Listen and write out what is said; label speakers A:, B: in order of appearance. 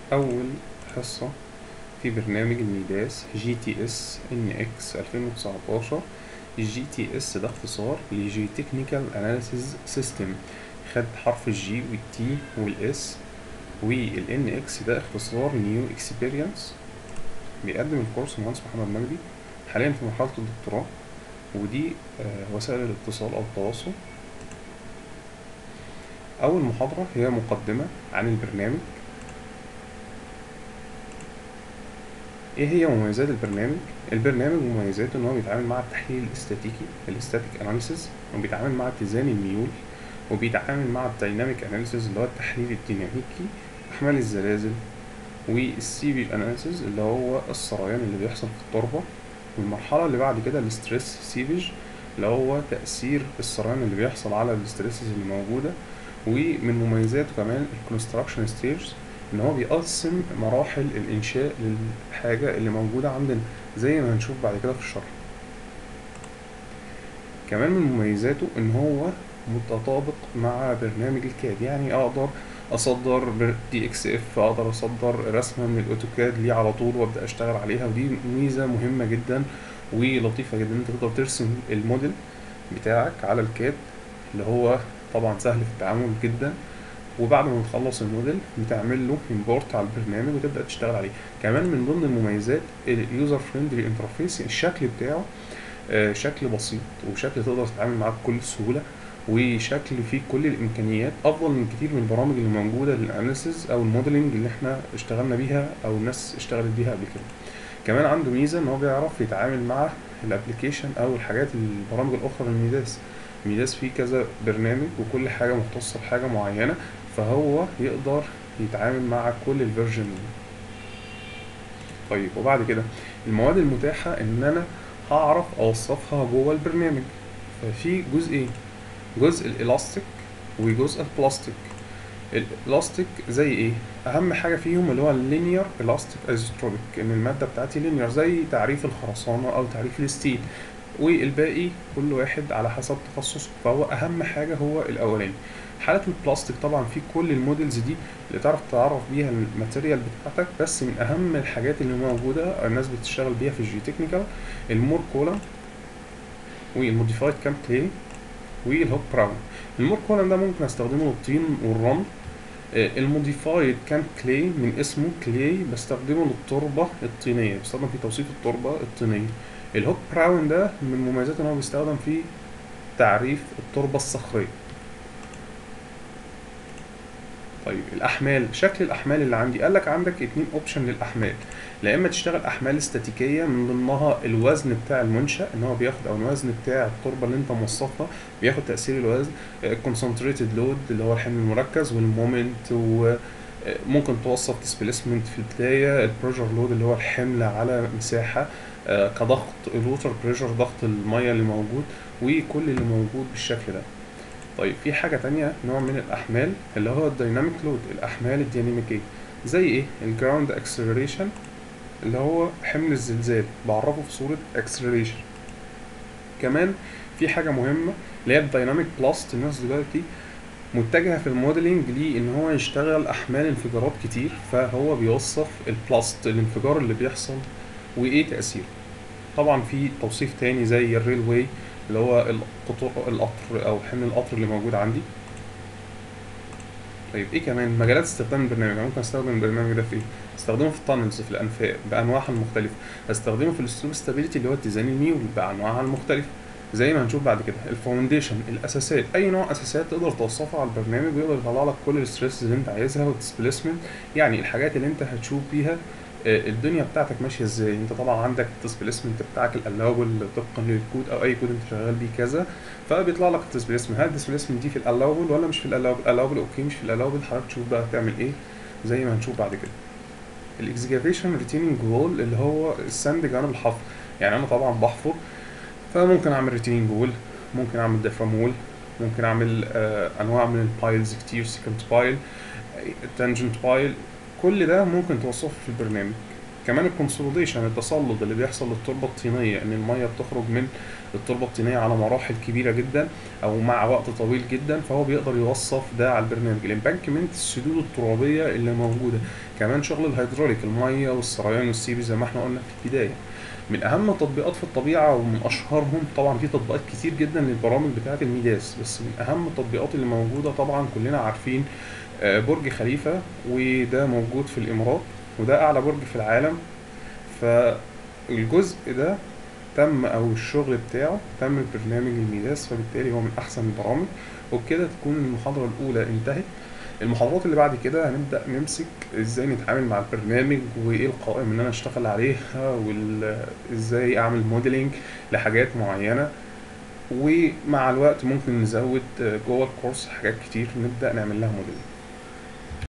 A: أول حصة في برنامج الميداس جي تي اس ان اكس 2019 الجي تي اس ده اختصار لجي تكنيكال اناليسيز سيستم خد حرف الجي والتي والاس والان اكس ده اختصار نيو اكسبيرينس بيقدم الكورس مهندس محمد مجدي حاليا في مرحلة الدكتوراه ودي آه، وسائل الاتصال أو التواصل أول محاضرة هي مقدمة عن البرنامج ايه هي مميزات البرنامج البرنامج مميزاته ان هو بيتعامل مع التحليل الاستاتيكي الاستاتيك اناليسيز وبيتعامل مع اتزان الميول وبيتعامل مع الديناميك اناليسيز اللي هو التحليل الديناميكي احمال الزلازل والسيفيج اناليسيز اللي هو السريان اللي بيحصل في التربه والمرحله اللي بعد كده الاستريس سيفيج اللي هو تاثير السريان اللي بيحصل على الاستريسز اللي موجوده ومن مميزاته كمان الكونستراكشن ستيج ان هو بيقسم مراحل الانشاء للحاجه اللي موجوده عندنا زي ما هنشوف بعد كده في الشرح كمان من مميزاته ان هو متطابق مع برنامج الكاد يعني اقدر اصدر دي اكس اف اقدر اصدر رسمه من الاوتوكاد ليه على طول وابدا اشتغل عليها ودي ميزه مهمه جدا ولطيفه جدا انت تقدر ترسم الموديل بتاعك على الكاد اللي هو طبعا سهل في التعامل جدا وبعد ما تخلص الموديل بتعمل له امبورت على البرنامج وتبدا تشتغل عليه كمان من ضمن المميزات اليوزر فريندلي انترفيس الشكل بتاعه آه، شكل بسيط وشكل تقدر تتعامل معاه بكل سهوله وشكل فيه كل الامكانيات افضل من كتير من البرامج اللي موجوده للاناليسيز او الموديلنج اللي احنا اشتغلنا بيها او الناس اشتغلت بيها قبل كده كمان عنده ميزه ان هو بيعرف يتعامل مع الابلكيشن او الحاجات البرامج الاخرى للميداس ميداس فيه كذا برنامج وكل حاجه مختصه بحاجه معينه فهو يقدر يتعامل مع كل الفيرجن دي طيب وبعد كده المواد المتاحة ان انا هعرف اوصفها جوه البرنامج ففي جزئين جزء الالاستيك وجزء البلاستيك الالاستيك زي ايه اهم حاجه فيهم اللي هو اللينير الاستيك ايزوتروبيك ان الماده بتاعتي لينير زي تعريف الخرسانه او تعريف الستيل والباقي كل واحد على حسب تخصصه فهو اهم حاجه هو الاولاني حالة البلاستيك طبعا في كل الموديلز دي اللي تعرف تعرف بيها الماتيريال بتاعتك بس من اهم الحاجات اللي موجودة الناس بتشتغل بيها في الجي تكنيكال المور كولم والموديفايد كام كلي والهوك براون المور كولم ده ممكن استخدمه للطين والرمل آه، الموديفايد كام كلي من اسمه كلي بستخدمه للتربة الطينية بستخدم في توصيف التربة الطينية الهوك براون ده من مميزاته ان هو بيستخدم في تعريف التربة الصخرية طيب الاحمال شكل الاحمال اللي عندي قال لك عندك اتنين اوبشن للاحمال لا اما تشتغل احمال استاتيكيه من ضمنها الوزن بتاع المنشا ان هو بياخد او الوزن بتاع التربه اللي انت موصفها بياخد تاثير الوزن الكونسنتريتد لود اللي هو الحمل المركز والمومنت وممكن توصف ديسبيسمنت في البدايه البريشر لود اللي هو الحمل على مساحه آه، كضغط الوتر بريشر ضغط الميه اللي موجود وكل اللي موجود بالشكل ده طيب في حاجة تانية نوع من الأحمال اللي هو الديناميك لود الأحمال الديناميكية زي إيه؟ الجراوند اكسلريشن اللي هو حمل الزلزال بعرفه في صورة اكسلريشن كمان في حاجة مهمة اللي هي الديناميك بلاست الناس دلوقتي متجهة في الموديلنج ليه إن هو يشتغل أحمال انفجارات كتير فهو بيوصف البلاست الانفجار اللي بيحصل وإيه تأثيره طبعا في توصيف تاني زي الريلوي اللي هو القطر القطر او حمل القطر اللي موجود عندي طيب ايه كمان مجالات استخدام البرنامج أنا ممكن استخدم البرنامج ده في ايه استخدمه في التانلز في الانفاق بانواعها المختلفه استخدمه في السلوب ستابيليتي اللي هو اتزان الميول بانواعها المختلفه زي ما هنشوف بعد كده الفاونديشن الاساسات اي نوع اساسات تقدر توصفها على البرنامج ويقدر يطلع لك كل الستريس اللي انت عايزها والديسبيسمنت يعني الحاجات اللي انت هتشوف بيها آه، الدنيا بتاعتك ماشيه ازاي انت طبعا عندك الديسبيسمنت بتاعك الالاوبل طبقا للكود او اي كود انت شغال بيه كذا فبيطلع لك الديسبيسمنت هل الديسبيسمنت دي في الالاوبل ولا مش في الالاوبل الالاوبل اوكي مش في الالاوبل حضرتك تشوف بقى هتعمل ايه زي ما هنشوف بعد كده الاكسكافيشن ريتيننج وول اللي هو الساند جانب الحفر يعني انا طبعا بحفر فممكن اعمل ريتيننج وول ممكن اعمل ديفرام وول ممكن اعمل آه انواع من البايلز كتير سيكنت بايل تانجنت بايل كل ده ممكن توصفه في البرنامج كمان الكونسوليديشن التصلد اللي بيحصل للتربه الطينيه ان الميه بتخرج من التربه الطينيه على مراحل كبيره جدا او مع وقت طويل جدا فهو بيقدر يوصف ده على البرنامج الامبانكمنت السدود الترابيه اللي موجوده كمان شغل الهيدروليك الميه والسريان والسيبي زي ما احنا قلنا في البدايه من اهم التطبيقات في الطبيعه ومن اشهرهم طبعا في تطبيقات كتير جدا للبرامج بتاعه الميداس بس من اهم التطبيقات اللي موجوده طبعا كلنا عارفين آه، برج خليفه وده موجود في الامارات وده اعلى برج في العالم فالجزء ده تم او الشغل بتاعه تم ببرنامج الميداس فبالتالي هو من احسن البرامج وبكده تكون المحاضره الاولى انتهت المحاضرات اللي بعد كده هنبدأ نمسك ازاي نتعامل مع البرنامج وايه القوائم اللي انا اشتغل عليها وازاي اعمل موديلنج لحاجات معينة ومع الوقت ممكن نزود جوه الكورس حاجات كتير نبدأ نعمل لها موديلنج